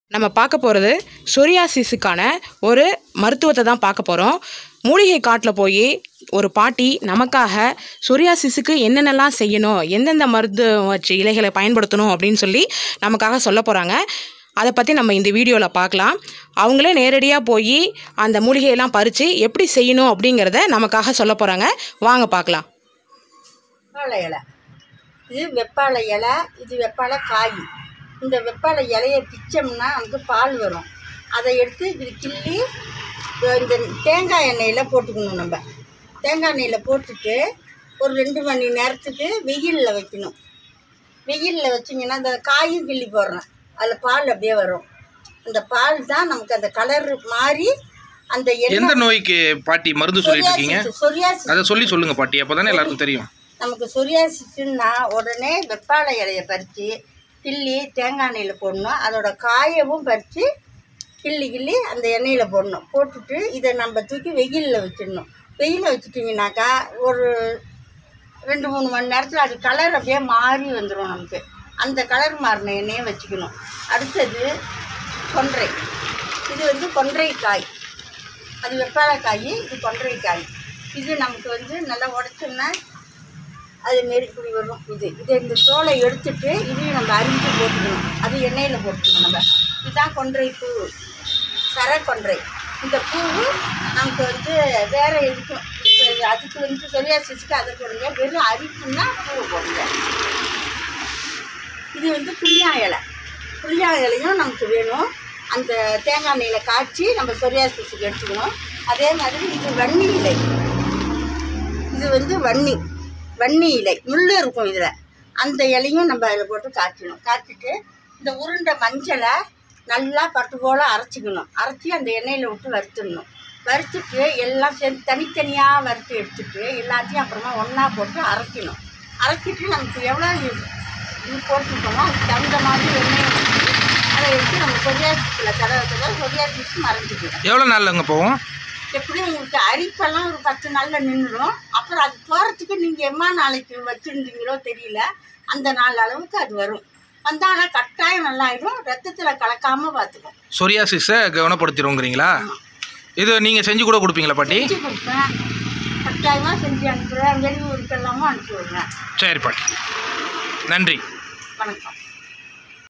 நம்ம பார்க்க போகிறது சொரியாசிஸுக்கான ஒரு மருத்துவத்தை தான் பார்க்க போகிறோம் மூலிகை காட்டில் போய் ஒரு பாட்டி நமக்காக சொரியாசிஸுக்கு என்னென்னலாம் செய்யணும் எந்தெந்த மருந்து வச்சு இலைகளை பயன்படுத்தணும் அப்படின்னு சொல்லி நமக்காக சொல்ல போகிறாங்க அதை பற்றி நம்ம இந்த வீடியோவில் பார்க்கலாம் அவங்களே நேரடியாக போய் அந்த மூலிகையெல்லாம் பறித்து எப்படி செய்யணும் அப்படிங்கிறத நமக்காக சொல்ல போகிறாங்க வாங்க பார்க்கலாம் வெப்பாலை இலை இது வெப்பாலை இலை இது வெப்பாலை காய் இந்த வெப்பாலை இலையை பிச்சோம்னா நமக்கு பால் வரும் அதை எடுத்து இப்படி கிள்ளி அஹ் இந்த தேங்காய் எண்ணெயில் போட்டுக்கணும் நம்ம தேங்காய் எண்ணெயில் போட்டுட்டு ஒரு ரெண்டு மணி நேரத்துக்கு வெயிலில் வைக்கணும் வெயிலில் வச்சிங்கன்னா அந்த காயும் கிள்ளி போடுறோம் அதில் பால் அப்படியே வரும் அந்த பால் தான் நமக்கு அந்த கலர் மாறி அந்த எந்த எண்ணெய் நோய்க்கு பாட்டி மருந்து சொல்லிட்டு இருக்கீங்க சொரியாசிஸ் அதை சொல்லி சொல்லுங்க பாட்டி அப்பதானே எல்லாருக்கும் தெரியும் நமக்கு சொரியாசிஸ்ன்னா உடனே வெப்பாலை இலையை பறித்து கிள்ளி தேங்காய் எண்ணெயில் போடணும் அதோட காயவும் பறித்து கிள்ளி கிள்ளி அந்த எண்ணெயில் போடணும் போட்டுட்டு இதை நம்ம தூக்கி வெயிலில் வச்சிடணும் வெயிலில் வச்சுட்டிங்கனாக்கா ஒரு ரெண்டு மூணு மணி நேரத்தில் அது கலர் அப்படியே மாறி வந்துடும் நமக்கு அந்த கலர் மாறின எண்ணெயை வச்சுக்கணும் அடுத்தது கொன்றை இது வந்து கொன்றை காய் அது வெப்பாலை காய் இது கொன்றை காய் இது நமக்கு வந்து நல்லா உடச்சோம்னா அது மாரி இப்படி வரும் இது இதை இந்த தோலை எடுத்துட்டு இதையும் நம்ம அரிஞ்சு போட்டுக்கணும் அது எண்ணெயில் போட்டுக்கணும் நம்ம இதுதான் கொன்றை பூ சர கொன்றை இந்த பூவு நமக்கு வந்து வேற எதுக்கும் இப்போ அதுக்கு வந்து சொரியாசிஸ்க்கு அதை போடுங்க வெறும் அரிப்புன்னா பூவை போடுங்க இது வந்து புளியா இலை புளியா இலையும் நமக்கு வேணும் அந்த தேங்காய் எண்ணெயில் காய்ச்சி நம்ம சொரியாசிஸுக்கு எடுத்துக்கணும் அதே மாதிரி இது வன்னி இலை இது வந்து வன்னி வன்னி இலை முள் இருக்கும் இதில் அந்த இலையும் நம்ம அதில் போட்டு காய்ச்சணும் காய்ச்சிட்டு இந்த உருண்டை மஞ்சளை நல்லா பட்டு போல் அரைச்சிக்கணும் அரைச்சி அந்த எண்ணெயில் விட்டு வறுத்துடணும் வறுத்துட்டு எல்லாம் சேர்ந்து தனித்தனியாக வறுத்து எடுத்துட்டு எல்லாத்தையும் அப்புறமா ஒன்றா போட்டு அரைக்கணும் அரைச்சிட்டு நமக்கு எவ்வளோ இது இது போட்டுருக்கோமோ அதுக்கு தகுந்த மாதிரி எண்ணெயை ஊற்றி அதை எடுத்து நம்ம சொரியாசிஸில் தடவை தடவை சொரியாசிஸ் மறைஞ்சிக்கணும் எவ்வளோ நாள்லங்க போவோம் எப்படியும் உங்களுக்கு அரிப்பெல்லாம் ஒரு பத்து நாளில் நின்றுடும் அப்புறம் அது போகிறதுக்கு நீங்கள் எம்மா நாளைக்கு வச்சுருந்தீங்களோ தெரியல அந்த நாள் அளவுக்கு அது வரும் வந்தால் ஆனால் கட்டாயம் நல்லாயிடும் ரத்தத்தில் கலக்காமல் பார்த்துக்கும் சொரியாசிஸை குணப்படுத்திடுவோங்கிறீங்களா இது நீங்கள் செஞ்சு கூட கொடுப்பீங்களா பாட்டி செஞ்சு கொடுப்பேன் கட்டாயமாக செஞ்சு அனுப்புகிறேன் வெளியூருக்கெல்லாமும் அனுப்பி விடுறேன் சரி பாட்டி நன்றி வணக்கம்